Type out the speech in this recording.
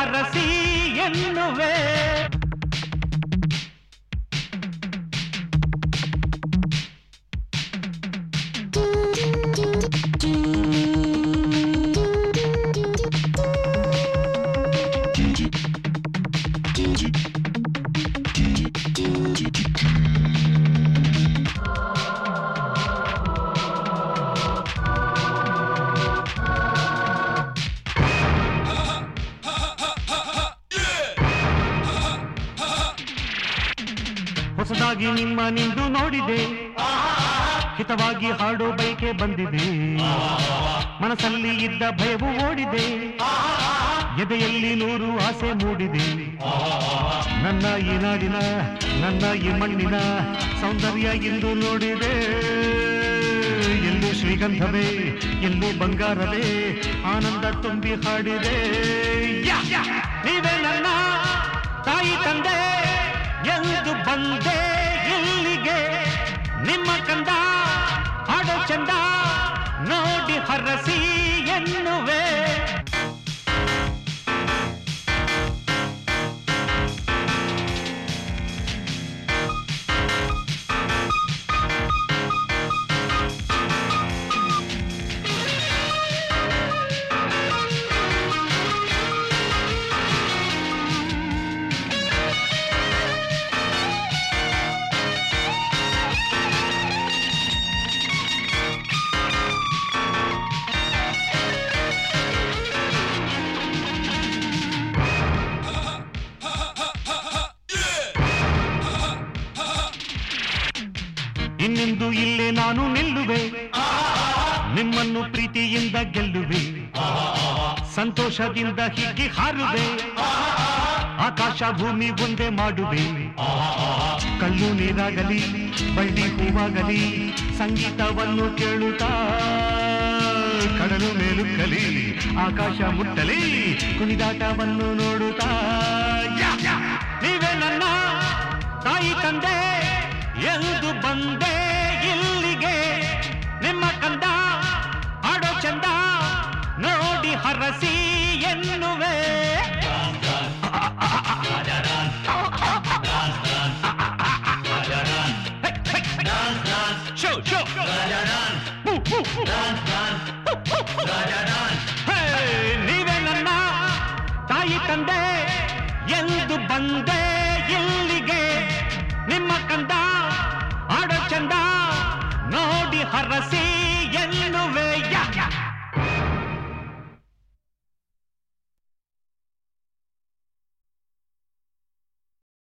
ಹರಸಿ ಎನ್ನುವೆ ಹೊಸದಾಗಿ ನಿಮ್ಮ ನಿಂದು ನೋಡಿದೆ ಹಿತವಾಗಿ ಹಾಡೋ ಬೈಕೆ ಬಂದಿದೆ ಮನಸ್ಸಲ್ಲಿ ಇದ್ದ ಭಯವು ಓಡಿದೆ ಎದೆಯಲ್ಲಿ ನೂರು ಆಸೆ ಮೂಡಿದೆ ನನ್ನ ಈ ನಾಡಿನ ನನ್ನ ಈ ಮಣ್ಣಿನ ಸೌಂದರ್ಯ ಎಂದು ನೋಡಿದೆ ಎಲ್ಲೂ ಶ್ರೀಗಂಧವೇ ಎಲ್ಲೂ ಬಂಗಾರವೇ ಆನಂದ ತುಂಬಿ ಹಾಡಿದೆ ಯಾ! ನೀವೇ ನನ್ನ ತಾಯಿ ತಂದೆ ಎಂದು ಬಂದೆ ಇಲ್ಲಿಗೆ ನಿಮ್ಮ ಕಂದ ಹಾಡೋ ಚಂದ ನೋಡಿ ಹರಸಿ ಎನ್ನುವೆ ಇನ್ನೆಂದು ಇಲ್ಲೇ ನಾನು ನಿಲ್ಲುವೆ ನಿಮ್ಮನ್ನು ಪ್ರೀತಿಯಿಂದ ಗೆಲ್ಲುವೆ ಸಂತೋಷದಿಂದ ಹೀಗೆ ಹಾರುವೆ ಆಕಾಶ ಭೂಮಿ ಒಂದೇ ಮಾಡುವೆ ಕಲ್ಲು ನೀರಾಗಲಿ ಬಳ್ಳಿ ಹೂವಾಗಲಿ ಸಂಗೀತವನ್ನು ಕೇಳುತ್ತಾ ಕಡಲು ಮೇಲುಕ್ಕಲಿ ಆಕಾಶ ಮುಟ್ಟಲಿ ಕುಣಿದಾಟವನ್ನು ನೋಡುತ್ತಾ ಯಾ, ಯಾ, ನೀವೇ ನನ್ನ ತಾಯಿ ತಂದೆ ಎಂದು ಬಂದೆ ಇಲ್ಲಿಗೆ ನಿಮ್ಮ ಕಂದ ಆಡೋ ಚಂದ ನೋಡಿ ಹರಸಿ ಎನ್ನುವೆ ಶೋ ಶೋ ಹೇ, ನೀವೇ ನನ್ನ ತಾಯಿ ತಂದೆ ಎಂದು ಬಂದೆ ಇಲ್ಲಿಗೆ ನಿಮ್ಮ ಕಂದ ಆಡೋ ಚಂದ ನೋಡಿ ಹರಸಿ